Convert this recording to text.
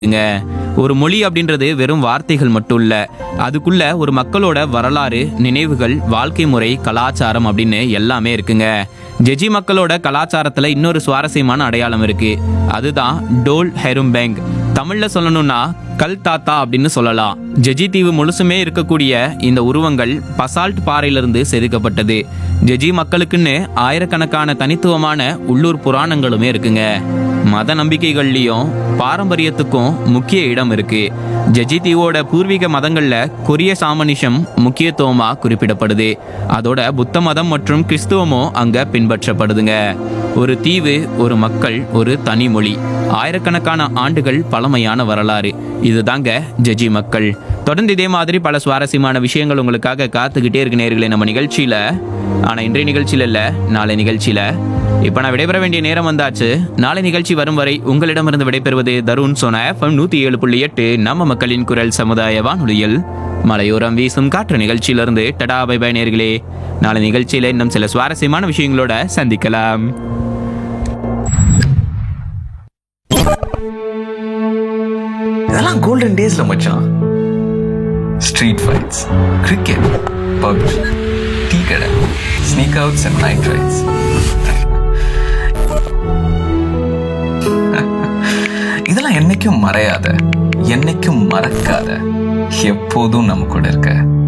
ங்க ஒரு மொழி அப்படின்றது வெறும் வார்த்தைகள் மட்டும் இல்ல அதுக்குள்ள ஒரு மக்களோட வரலாறு நினைவுகள் வாழ்க்கை முறை கலாச்சாரம் அப்படின்னு எல்லாமே இருக்குங்க ஜெஜி மக்களோட கலாச்சாரத்துல இன்னொரு சுவாரஸ்யமான அடையாளம் இருக்கு அதுதான் டோல் ஹெரும்பெங் தமிழ்ல சொல்லணும்னா கல் தாத்தா அப்படின்னு சொல்லலாம் ஜெஜி தீவு முழுசுமே இருக்கக்கூடிய இந்த உருவங்கள் பசால்ட் பாறையிலிருந்து செதுக்கப்பட்டது ஜெஜி மக்களுக்குன்னு ஆயிரக்கணக்கான தனித்துவமான உள்ளூர் புராணங்களுமே இருக்குங்க மத நம்பிக்கைகள்லயும் பாரம்பரியத்துக்கும் முக்கிய இடம் இருக்கு ஜெஜி தீவோட பூர்வீக மதங்கள்ல கொரிய சாமனிஷம் முக்கியத்துவமா குறிப்பிடப்படுது அதோட புத்த மதம் மற்றும் கிறிஸ்துவமும் அங்க பின்பற்றப்படுதுங்க ஒரு தீவு ஒரு மக்கள் ஒரு தனி மொழி ஆயிரக்கணக்கான ஆண்டுகள் பழமையான வரலாறு இதுதாங்க ஜெஜி மக்கள் தொடர்ந்து இதே மாதிரி பல சுவாரஸ்யமான விஷயங்கள் உங்களுக்காக காத்துக்கிட்டே இருக்கு நேர்களே நம்ம நிகழ்ச்சியில ஆனா இன்றைய நிகழ்ச்சியில இல்ல நாளை நிகழ்ச்சியில இப்ப நான் விடைபெற வேண்டிய நேரம் வந்தாச்சு நாளை நிகழ்ச்சி வரும் வரை உங்களிடமிருந்து விடைபெறுவது தருண் சோனா எஃப்எம் நூத்தி ஏழு புள்ளி எட்டு நம்ம மக்களின் குரல் சமுதாய வானொலியில் மலையோரம் வீசும் காற்று நிகழ்ச்சியிலிருந்து டடா பை பை நேர்களே நாளை நிகழ்ச்சியில இன்னும் சில சுவாரஸ்யமான விஷயங்களோட சந்திக்கலாம் இதெல்லாம் கோல்டன் டேஸ்ல மச்சான் street fights cricket PUBG tea கடை sneak outs and night rides இதெல்லாம் என்னைக்கும் மறையாத என்னைக்கும் மறக்காத எப்போதும் நம்ம கூட இருக்க